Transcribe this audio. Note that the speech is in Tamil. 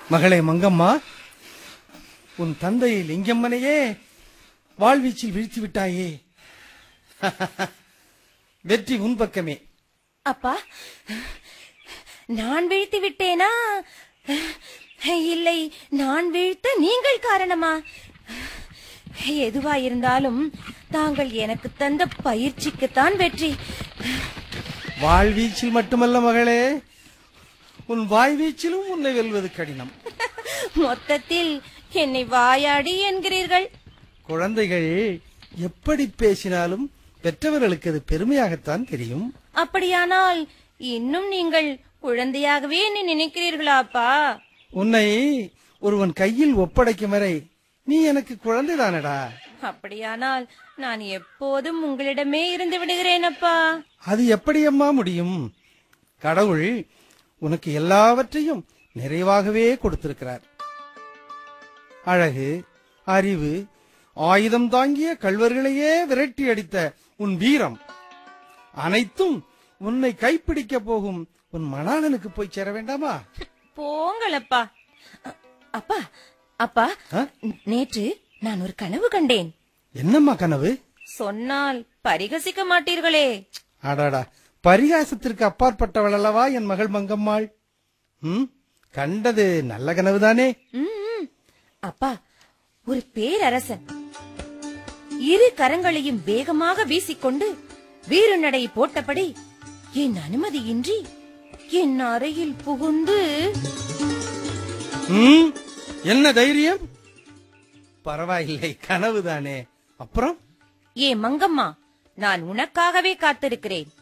மகளே மங்கம்மா உன் தந்தை லிங்கம்மனையே வாழ்வீச்சில் வீழ்த்தி விட்டாயே வெற்றி உன் பக்கமே அப்பா நான் வீழ்த்தி விட்டேனா இல்லை நான் வீழ்த்த நீங்கள் காரணமா எதுவா இருந்தாலும் தாங்கள் எனக்கு தந்த பயிற்சிக்குத்தான் வெற்றி வாழ்வீச்சில் மட்டுமல்ல மகளே உன் வாய்வீச்சிலும் உன்னை வெல்வது கடினம் மொத்தத்தில் என்னை வாயாடி என்கிறீர்கள் குழந்தைகள் எப்படி பேசினாலும் பெற்றவர்களுக்கு அது பெருமையாகத்தான் தெரியும் அப்படியானால் இன்னும் நீங்கள் குழந்தையாகவே என்னை நினைக்கிறீர்களா அப்பா உன்னை ஒருவன் கையில் ஒப்படைக்கும் வரை நீ எனக்கு குழந்தைதானடா அப்படியானால் நான் எப்போதும் உங்களிடமே இருந்து விடுகிறேன் அப்பா அது எப்படியம்மா முடியும் கடவுள் உனக்கு எல்லாவற்றையும் நிறைவாகவே கொடுத்திருக்கிறார் அழகு அறிவு ஆயுதம் தாங்கிய கள்வர்களையே விரட்டி அடித்த உன் வீரம் அனைத்தும் உன்னை கைப்பிடிக்க போகும் உன் மணாளனுக்கு போய் சேர வேண்டாமா போங்கள் அப்பா அ- அப்பா அப்பா ஆ? நேற்று நான் ஒரு கனவு கண்டேன் என்னம்மா கனவு சொன்னால் பரிகசிக்க மாட்டீர்களே அடாடா பரிகாசத்திற்கு அப்பாற்பட்டவள் அல்லவா என் மகள் மங்கம்மாள் ம் கண்டது நல்ல கனவுதானே ம், ம். அப்பா ஒரு பேரரசன் இரு கரங்களையும் வேகமாக வீசிக்கொண்டு வீறு நடை போட்டபடி என் அனுமதியின்றி என் அறையில் புகுந்து ம் என்ன தைரியம் பரவாயில்லை கனவுதானே அப்புறம் ஏ மங்கம்மா நான் உனக்காகவே காத்திருக்கிறேன்